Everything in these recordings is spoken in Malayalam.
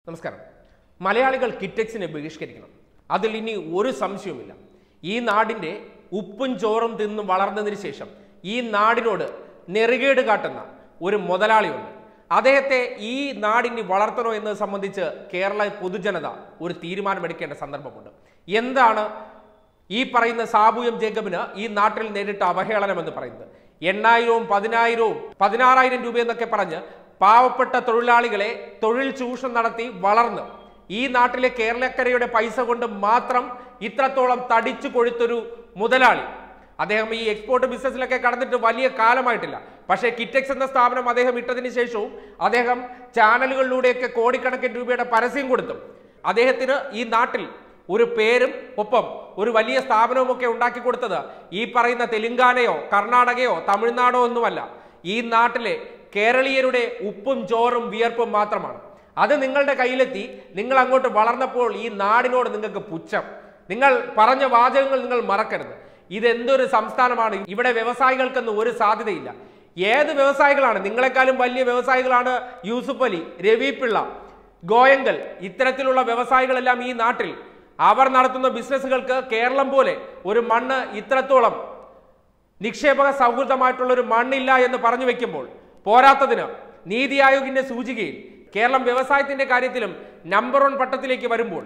നമസ്കാരം മലയാളികൾ കിറ്റക്സിനെ ബഹിഷ്കരിക്കണം അതിൽ ഇനി ഒരു സംശയവുമില്ല ഈ നാടിൻ്റെ ഉപ്പും ചോറും തിന്നും വളർന്നതിന് ശേഷം ഈ നാടിനോട് നെറുകേട് കാട്ടുന്ന ഒരു മുതലാളിയുണ്ട് അദ്ദേഹത്തെ ഈ നാടിനി വളർത്തണോ എന്നത് സംബന്ധിച്ച് കേരള പൊതുജനത ഒരു തീരുമാനമെടുക്കേണ്ട സന്ദർഭമുണ്ട് എന്താണ് ഈ പറയുന്ന സാബു എം ജേക്കബിന് ഈ നാട്ടിൽ നേരിട്ട അവഹേളനം എന്ന് പറയുന്നത് എണ്ണായിരവും പതിനായിരവും പതിനാറായിരം രൂപ എന്നൊക്കെ പറഞ്ഞ് പാവപ്പെട്ട തൊഴിലാളികളെ തൊഴിൽ ചൂഷണം നടത്തി വളർന്ന് ഈ നാട്ടിലെ കേരളക്കരയുടെ പൈസ കൊണ്ട് മാത്രം ഇത്രത്തോളം തടിച്ചു കൊഴുത്തൊരു മുതലാളി അദ്ദേഹം ഈ എക്സ്പോർട്ട് ബിസിനസ്സിലൊക്കെ കടന്നിട്ട് വലിയ കാലമായിട്ടില്ല പക്ഷേ കിറ്റക്സ് എന്ന സ്ഥാപനം അദ്ദേഹം ഇട്ടതിന് ശേഷവും അദ്ദേഹം ചാനലുകളിലൂടെയൊക്കെ കോടിക്കണക്കിന് രൂപയുടെ പരസ്യം കൊടുത്തു അദ്ദേഹത്തിന് ഈ നാട്ടിൽ ഒരു പേരും ഒപ്പം ഒരു വലിയ സ്ഥാപനവും ഒക്കെ ഉണ്ടാക്കി കൊടുത്തത് ഈ പറയുന്ന തെലുങ്കാനയോ കർണാടകയോ തമിഴ്നാടോ ഒന്നുമല്ല ഈ നാട്ടിലെ കേരളീയരുടെ ഉപ്പും ചോറും വിയർപ്പും മാത്രമാണ് അത് നിങ്ങളുടെ കയ്യിലെത്തി നിങ്ങൾ അങ്ങോട്ട് വളർന്നപ്പോൾ ഈ നാടിനോട് നിങ്ങൾക്ക് പുച്ഛം നിങ്ങൾ പറഞ്ഞ വാചകങ്ങൾ നിങ്ങൾ മറക്കരുത് ഇതെന്തൊരു സംസ്ഥാനമാണ് ഇവിടെ വ്യവസായികൾക്കൊന്നും ഒരു സാധ്യതയില്ല ഏത് വ്യവസായികളാണ് നിങ്ങളെക്കാളും വലിയ വ്യവസായികളാണ് യൂസുഫ് അലി രവി പിള്ള ഗോയങ്കൽ ഇത്തരത്തിലുള്ള വ്യവസായികളെല്ലാം ഈ നാട്ടിൽ അവർ നടത്തുന്ന ബിസിനസ്സുകൾക്ക് കേരളം പോലെ ഒരു മണ്ണ് ഇത്രത്തോളം നിക്ഷേപക സൗഹൃദമായിട്ടുള്ള ഒരു മണ്ണില്ല എന്ന് പറഞ്ഞു വെക്കുമ്പോൾ പോരാത്തതിന് നീതി ആയോഗിന്റെ സൂചികയിൽ കേരളം വ്യവസായത്തിന്റെ കാര്യത്തിലും നമ്പർ വൺ പട്ടത്തിലേക്ക് വരുമ്പോൾ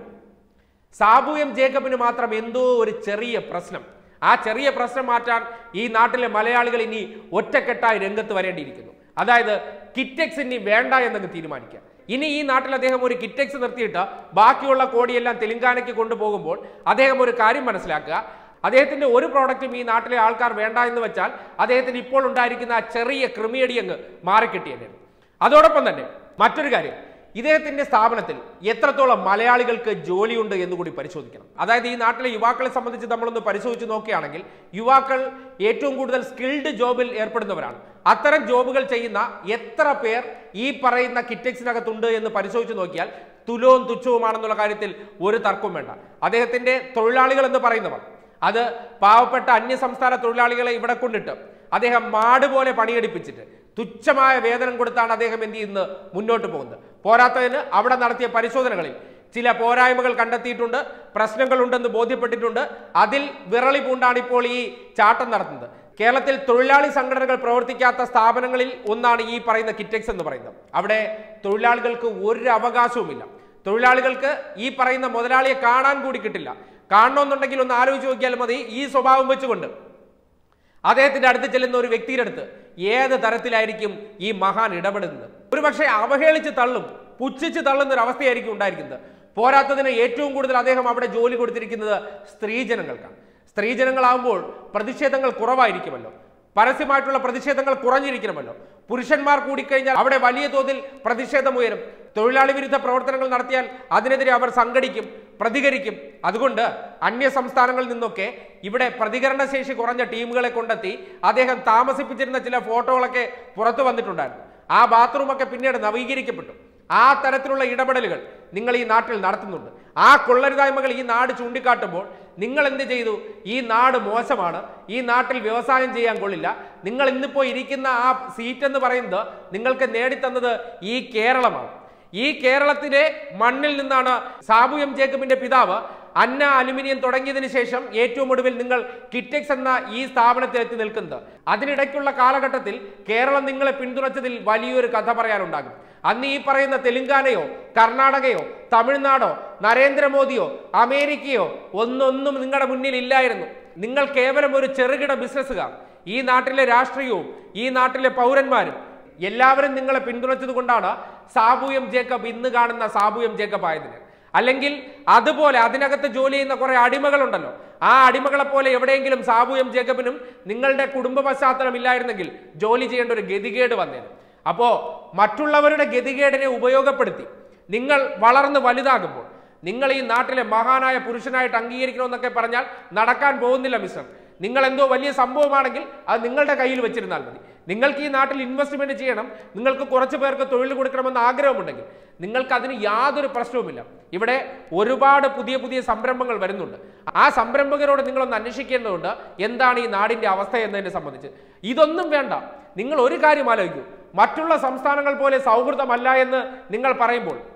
സാബു എം ജേക്കബിന് മാത്രം എന്തോ ഒരു ചെറിയ പ്രശ്നം ആ ചെറിയ പ്രശ്നം മാറ്റാൻ ഈ നാട്ടിലെ മലയാളികൾ ഇനി ഒറ്റക്കെട്ടായി രംഗത്ത് വരേണ്ടിയിരിക്കുന്നു അതായത് കിറ്റക്സ് ഇനി വേണ്ട എന്നങ്ങ് തീരുമാനിക്കുക ഇനി ഈ നാട്ടിൽ അദ്ദേഹം ഒരു കിറ്റക്സ് നിർത്തിയിട്ട് ബാക്കിയുള്ള കോടിയെല്ലാം തെലുങ്കാനയ്ക്ക് കൊണ്ടുപോകുമ്പോൾ അദ്ദേഹം ഒരു കാര്യം മനസ്സിലാക്കുക അദ്ദേഹത്തിന്റെ ഒരു പ്രോഡക്റ്റും ഈ നാട്ടിലെ ആൾക്കാർ വേണ്ട എന്ന് വെച്ചാൽ അദ്ദേഹത്തിന് ഇപ്പോൾ ഉണ്ടായിരിക്കുന്ന ആ ചെറിയ ക്രിമിയടി അങ്ങ് മാറിക്കിട്ടിയല്ലേ അതോടൊപ്പം തന്നെ മറ്റൊരു കാര്യം ഇദ്ദേഹത്തിന്റെ സ്ഥാപനത്തിൽ എത്രത്തോളം മലയാളികൾക്ക് ജോലിയുണ്ട് എന്ന് കൂടി പരിശോധിക്കണം അതായത് ഈ നാട്ടിലെ യുവാക്കളെ സംബന്ധിച്ച് നമ്മളൊന്ന് പരിശോധിച്ച് നോക്കുകയാണെങ്കിൽ യുവാക്കൾ ഏറ്റവും കൂടുതൽ സ്കിൽഡ് ജോബിൽ ഏർപ്പെടുന്നവരാണ് അത്തരം ജോബുകൾ ചെയ്യുന്ന എത്ര പേർ ഈ പറയുന്ന കിറ്റക്സിനകത്തുണ്ട് എന്ന് പരിശോധിച്ച് നോക്കിയാൽ തുലവും തുച്ഛവുമാണെന്നുള്ള കാര്യത്തിൽ ഒരു തർക്കവും വേണ്ട അദ്ദേഹത്തിന്റെ തൊഴിലാളികൾ എന്ന് പറയുന്നവർ അത് പാവപ്പെട്ട അന്യസംസ്ഥാന തൊഴിലാളികളെ ഇവിടെ കൊണ്ടിട്ട് അദ്ദേഹം മാട് പോലെ പണിയെടുപ്പിച്ചിട്ട് തുച്ഛമായ വേതനം കൊടുത്താണ് അദ്ദേഹം എന്ത് ചെയ്യുന്നത് മുന്നോട്ട് പോകുന്നത് പോരാത്തതിന് അവിടെ നടത്തിയ പരിശോധനകളിൽ ചില പോരായ്മകൾ കണ്ടെത്തിയിട്ടുണ്ട് പ്രശ്നങ്ങളുണ്ടെന്ന് ബോധ്യപ്പെട്ടിട്ടുണ്ട് അതിൽ വിറളി പൂണ്ടാണ് ഇപ്പോൾ ഈ ചാട്ടം നടത്തുന്നത് കേരളത്തിൽ തൊഴിലാളി സംഘടനകൾ പ്രവർത്തിക്കാത്ത സ്ഥാപനങ്ങളിൽ ഒന്നാണ് ഈ പറയുന്ന കിറ്റക്സ് എന്ന് പറയുന്നത് അവിടെ തൊഴിലാളികൾക്ക് ഒരു അവകാശവുമില്ല തൊഴിലാളികൾക്ക് ഈ പറയുന്ന മുതലാളിയെ കാണാൻ കൂടി കിട്ടില്ല കാണണമെന്നുണ്ടെങ്കിൽ ഒന്ന് ആലോചിച്ച് നോക്കിയാൽ മതി ഈ സ്വഭാവം വെച്ചുകൊണ്ട് അദ്ദേഹത്തിന്റെ അടുത്ത് ചെല്ലുന്ന ഒരു വ്യക്തിയുടെ അടുത്ത് ഏത് തരത്തിലായിരിക്കും ഈ മഹാൻ ഇടപെടുന്നത് ഒരുപക്ഷെ അവഹേളിച്ച് തള്ളും പുച്ഛിച്ച് തള്ളുന്ന ഒരു അവസ്ഥയായിരിക്കും ഉണ്ടായിരിക്കുന്നത് പോരാത്തതിന് ഏറ്റവും കൂടുതൽ അദ്ദേഹം അവിടെ ജോലി കൊടുത്തിരിക്കുന്നത് സ്ത്രീജനങ്ങൾക്കാണ് സ്ത്രീജനങ്ങളാകുമ്പോൾ പ്രതിഷേധങ്ങൾ കുറവായിരിക്കുമല്ലോ പരസ്യമായിട്ടുള്ള പ്രതിഷേധങ്ങൾ കുറഞ്ഞിരിക്കണമല്ലോ പുരുഷന്മാർ കൂടിക്കഴിഞ്ഞാൽ അവിടെ വലിയ തോതിൽ പ്രതിഷേധമുയരും തൊഴിലാളി വിരുദ്ധ പ്രവർത്തനങ്ങൾ നടത്തിയാൽ അതിനെതിരെ അവർ സംഘടിക്കും പ്രതികരിക്കും അതുകൊണ്ട് അന്യ സംസ്ഥാനങ്ങളിൽ നിന്നൊക്കെ ഇവിടെ പ്രതികരണശേഷി കുറഞ്ഞ ടീമുകളെ കൊണ്ടെത്തി അദ്ദേഹം താമസിപ്പിച്ചിരുന്ന ചില ഫോട്ടോകളൊക്കെ പുറത്തു വന്നിട്ടുണ്ടായിരുന്നു ആ ബാത്റൂമൊക്കെ പിന്നീട് നവീകരിക്കപ്പെട്ടു ആ തരത്തിലുള്ള ഇടപെടലുകൾ നിങ്ങൾ ഈ നാട്ടിൽ നടത്തുന്നുണ്ട് ആ കൊള്ളരുതായ്മകൾ ഈ നാട് ചൂണ്ടിക്കാട്ടുമ്പോൾ നിങ്ങൾ എന്ത് ചെയ്തു ഈ നാട് മോശമാണ് ഈ നാട്ടിൽ വ്യവസായം ചെയ്യാൻ കൊള്ളില്ല നിങ്ങൾ ഇന്നിപ്പോൾ ഇരിക്കുന്ന ആ സീറ്റ് എന്ന് പറയുന്നത് നിങ്ങൾക്ക് നേടിത്തന്നത് ഈ കേരളമാണ് ഈ കേരളത്തിലെ മണ്ണിൽ നിന്നാണ് സാബു എം ജേക്കബിന്റെ പിതാവ് അന്ന അലുമിനിയം തുടങ്ങിയതിനു ശേഷം ഏറ്റവും ഒടുവിൽ നിങ്ങൾ കിറ്റക്സ് എന്ന ഈ സ്ഥാപനത്തിൽ എത്തി നിൽക്കുന്നത് അതിനിടയ്ക്കുള്ള കാലഘട്ടത്തിൽ കേരളം നിങ്ങളെ പിന്തുണച്ചതിൽ വലിയൊരു കഥ പറയാനുണ്ടാകും അന്ന് ഈ പറയുന്ന തെലുങ്കാനയോ കർണാടകയോ തമിഴ്നാടോ നരേന്ദ്രമോദിയോ അമേരിക്കയോ ഒന്നൊന്നും നിങ്ങളുടെ മുന്നിൽ ഇല്ലായിരുന്നു നിങ്ങൾ കേവലം ഒരു ചെറുകിട ബിസിനസ്സുകാർ ഈ നാട്ടിലെ രാഷ്ട്രീയവും ഈ നാട്ടിലെ പൗരന്മാരും എല്ലാവരും നിങ്ങളെ പിന്തുണച്ചത് കൊണ്ടാണ് സാബു എം ജേക്കബ് ഇന്ന് കാണുന്ന സാബു എം ജേക്കബ് ആയതിന് അല്ലെങ്കിൽ അതുപോലെ അതിനകത്ത് ജോലി ചെയ്യുന്ന കുറെ അടിമകളുണ്ടല്ലോ ആ അടിമകളെ പോലെ എവിടെയെങ്കിലും സാബു എം ജേക്കബിനും നിങ്ങളുടെ കുടുംബ പശ്ചാത്തലം ഇല്ലായിരുന്നെങ്കിൽ ജോലി ചെയ്യേണ്ട ഒരു ഗതികേട് വന്നേനെ അപ്പോ മറ്റുള്ളവരുടെ ഗതികേടിനെ ഉപയോഗപ്പെടുത്തി നിങ്ങൾ വളർന്ന് വലുതാകുമ്പോൾ നിങ്ങൾ ഈ നാട്ടിലെ മഹാനായ പുരുഷനായിട്ട് അംഗീകരിക്കണമെന്നൊക്കെ പറഞ്ഞാൽ നടക്കാൻ പോകുന്നില്ല മിസ്റ്റർ നിങ്ങൾ എന്തോ വലിയ സംഭവമാണെങ്കിൽ അത് നിങ്ങളുടെ കയ്യിൽ വെച്ചിരുന്നാൽ മതി നിങ്ങൾക്ക് ഈ നാട്ടിൽ ഇൻവെസ്റ്റ്മെന്റ് ചെയ്യണം നിങ്ങൾക്ക് കുറച്ച് പേർക്ക് തൊഴിൽ കൊടുക്കണമെന്ന് ആഗ്രഹമുണ്ടെങ്കിൽ നിങ്ങൾക്ക് അതിന് യാതൊരു പ്രശ്നവുമില്ല ഇവിടെ ഒരുപാട് പുതിയ പുതിയ സംരംഭങ്ങൾ വരുന്നുണ്ട് ആ സംരംഭകരോട് നിങ്ങളൊന്ന് അന്വേഷിക്കേണ്ടതുണ്ട് എന്താണ് ഈ നാടിന്റെ അവസ്ഥ എന്നതിനെ സംബന്ധിച്ച് ഇതൊന്നും വേണ്ട നിങ്ങൾ ഒരു കാര്യം ആലോചിക്കൂ മറ്റുള്ള സംസ്ഥാനങ്ങൾ പോലെ സൗഹൃദമല്ല എന്ന് നിങ്ങൾ പറയുമ്പോൾ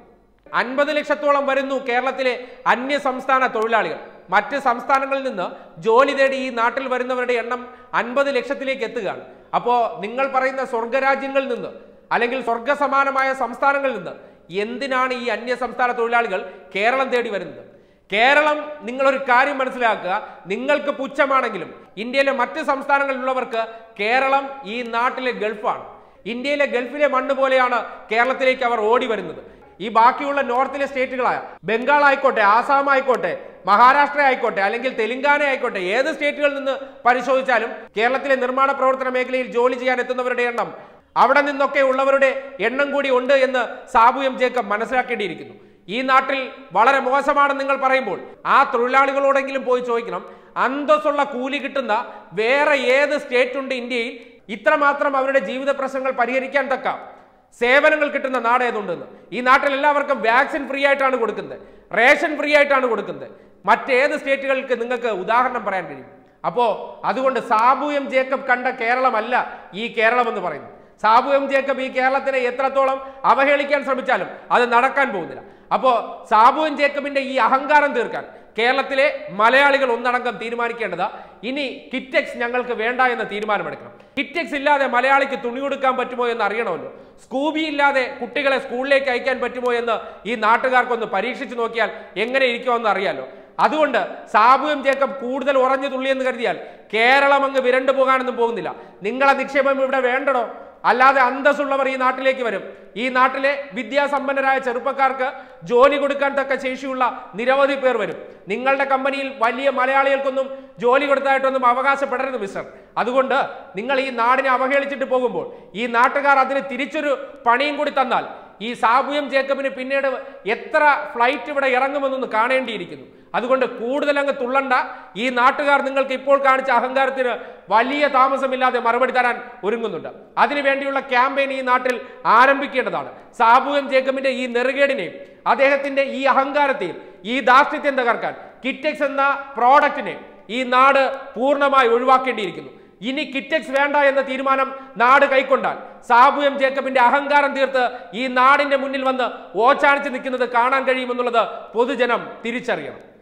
അൻപത് ലക്ഷത്തോളം വരുന്നു കേരളത്തിലെ അന്യ സംസ്ഥാന തൊഴിലാളികൾ മറ്റ് സംസ്ഥാനങ്ങളിൽ നിന്ന് ജോലി തേടി ഈ നാട്ടിൽ വരുന്നവരുടെ എണ്ണം അൻപത് ലക്ഷത്തിലേക്ക് എത്തുകയാണ് അപ്പോൾ നിങ്ങൾ പറയുന്ന സ്വർഗരാജ്യങ്ങളിൽ നിന്ന് അല്ലെങ്കിൽ സ്വർഗസമാനമായ സംസ്ഥാനങ്ങളിൽ നിന്ന് എന്തിനാണ് ഈ അന്യ സംസ്ഥാന തൊഴിലാളികൾ കേരളം തേടി വരുന്നത് കേരളം നിങ്ങളൊരു കാര്യം മനസ്സിലാക്കുക നിങ്ങൾക്ക് പുച്ഛമാണെങ്കിലും ഇന്ത്യയിലെ മറ്റ് സംസ്ഥാനങ്ങളിലുള്ളവർക്ക് കേരളം ഈ നാട്ടിലെ ഗൾഫാണ് ഇന്ത്യയിലെ ഗൾഫിലെ മണ്ണ് പോലെയാണ് കേരളത്തിലേക്ക് അവർ ഓടി വരുന്നത് ഈ ബാക്കിയുള്ള നോർത്തിലെ സ്റ്റേറ്റുകളായ ബംഗാൾ ആയിക്കോട്ടെ ആസാം ആയിക്കോട്ടെ മഹാരാഷ്ട്ര ആയിക്കോട്ടെ അല്ലെങ്കിൽ തെലങ്കാന ആയിക്കോട്ടെ ഏത് സ്റ്റേറ്റുകളിൽ നിന്ന് പരിശോധിച്ചാലും കേരളത്തിലെ നിർമ്മാണ പ്രവർത്തന മേഖലയിൽ ജോലി ചെയ്യാൻ എത്തുന്നവരുടെ എണ്ണം അവിടെ നിന്നൊക്കെ ഉള്ളവരുടെ എണ്ണം കൂടി ഉണ്ട് എന്ന് സാബു എം ജേക്കബ് മനസ്സിലാക്കേണ്ടിയിരിക്കുന്നു ഈ നാട്ടിൽ വളരെ മോശമാണെന്ന് നിങ്ങൾ പറയുമ്പോൾ ആ തൊഴിലാളികളോടെങ്കിലും പോയി ചോദിക്കണം അന്തസ്സുള്ള കൂലി കിട്ടുന്ന വേറെ ഏത് സ്റ്റേറ്റ് ഉണ്ട് ഇന്ത്യയിൽ ഇത്രമാത്രം അവരുടെ ജീവിത പ്രശ്നങ്ങൾ പരിഹരിക്കാൻ തക്ക സേവനങ്ങൾ കിട്ടുന്ന നാട് ഏതുണ്ടെന്ന് ഈ നാട്ടിൽ എല്ലാവർക്കും വാക്സിൻ ഫ്രീ ആയിട്ടാണ് കൊടുക്കുന്നത് റേഷൻ ഫ്രീ ആയിട്ടാണ് കൊടുക്കുന്നത് മറ്റേത് സ്റ്റേറ്റുകൾക്ക് നിങ്ങൾക്ക് ഉദാഹരണം പറയാൻ കഴിയും അപ്പോ അതുകൊണ്ട് സാബു എം ജേക്കബ് കണ്ട കേരളമല്ല ഈ കേരളം എന്ന് പറയുന്നത് സാബു എം ജേക്കബ് ഈ കേരളത്തിനെ എത്രത്തോളം അവഹേളിക്കാൻ ശ്രമിച്ചാലും അത് നടക്കാൻ പോകുന്നില്ല അപ്പോ സാബു എം ജേക്കബിന്റെ ഈ അഹങ്കാരം തീർക്കാൻ കേരളത്തിലെ മലയാളികൾ ഒന്നടങ്കം തീരുമാനിക്കേണ്ടത് ഇനി കിറ്റെക്സ് ഞങ്ങൾക്ക് വേണ്ട എന്ന തീരുമാനമെടുക്കണം കിറ്റെക്സ് ഇല്ലാതെ മലയാളിക്ക് തുണി കൊടുക്കാൻ പറ്റുമോ എന്ന് അറിയണമല്ലോ സ്കൂബി ഇല്ലാതെ കുട്ടികളെ സ്കൂളിലേക്ക് അയക്കാൻ പറ്റുമോ എന്ന് ഈ നാട്ടുകാർക്കൊന്ന് പരീക്ഷിച്ച് നോക്കിയാൽ എങ്ങനെ ഇരിക്കുമെന്ന് അറിയാലോ അതുകൊണ്ട് സാബു എം ജേക്കബ് കൂടുതൽ ഉറഞ്ഞു തുള്ളിയെന്ന് കരുതിയാൽ കേരളം അങ്ങ് വിരണ്ടു പോകാനൊന്നും പോകുന്നില്ല നിങ്ങളെ നിക്ഷേപം ഇവിടെ വേണ്ടടോ അല്ലാതെ അന്തസ്സുള്ളവർ ഈ നാട്ടിലേക്ക് വരും ഈ നാട്ടിലെ വിദ്യാസമ്പന്നരായ ചെറുപ്പക്കാർക്ക് ജോലി കൊടുക്കാൻ തക്ക ശേഷിയുള്ള നിരവധി പേർ വരും നിങ്ങളുടെ കമ്പനിയിൽ വലിയ മലയാളികൾക്കൊന്നും ജോലി കൊടുത്തായിട്ടൊന്നും അവകാശപ്പെടരുത് മിസ്റ്റർ അതുകൊണ്ട് നിങ്ങൾ ഈ നാടിനെ അവഹേളിച്ചിട്ട് പോകുമ്പോൾ ഈ നാട്ടുകാർ അതിന് തിരിച്ചൊരു പണിയും കൂടി തന്നാൽ ഈ സാബുയം ജേക്കബിന് പിന്നീട് എത്ര ഫ്ലൈറ്റ് ഇവിടെ ഇറങ്ങുമെന്നൊന്ന് കാണേണ്ടിയിരിക്കുന്നു അതുകൊണ്ട് കൂടുതൽ അങ്ങ് തുള്ളണ്ട ഈ നാട്ടുകാർ നിങ്ങൾക്ക് ഇപ്പോൾ കാണിച്ച അഹങ്കാരത്തിന് വലിയ താമസമില്ലാതെ മറുപടി തരാൻ ഒരുങ്ങുന്നുണ്ട് അതിനുവേണ്ടിയുള്ള ക്യാമ്പയിൻ ഈ നാട്ടിൽ ആരംഭിക്കേണ്ടതാണ് സാബുയം ജേക്കബിന്റെ ഈ നെറുകേടിനെയും അദ്ദേഹത്തിന്റെ ഈ അഹങ്കാരത്തെയും ഈ ധാർഷ്ട്യത്തെയും തകർക്കാൻ കിറ്റെക്സ് എന്ന പ്രോഡക്റ്റിനെ ഈ നാട് പൂർണ്ണമായി ഒഴിവാക്കേണ്ടിയിരിക്കുന്നു ഇനി കിറ്റെക്സ് വേണ്ട എന്ന തീരുമാനം നാട് കൈക്കൊണ്ടാൽ സാബു എം ജേക്കബിന്റെ അഹങ്കാരം തീർത്ത് ഈ നാടിന്റെ മുന്നിൽ വന്ന് ഓച്ചാനിച്ച് നിൽക്കുന്നത് കാണാൻ കഴിയുമെന്നുള്ളത് പൊതുജനം തിരിച്ചറിയണം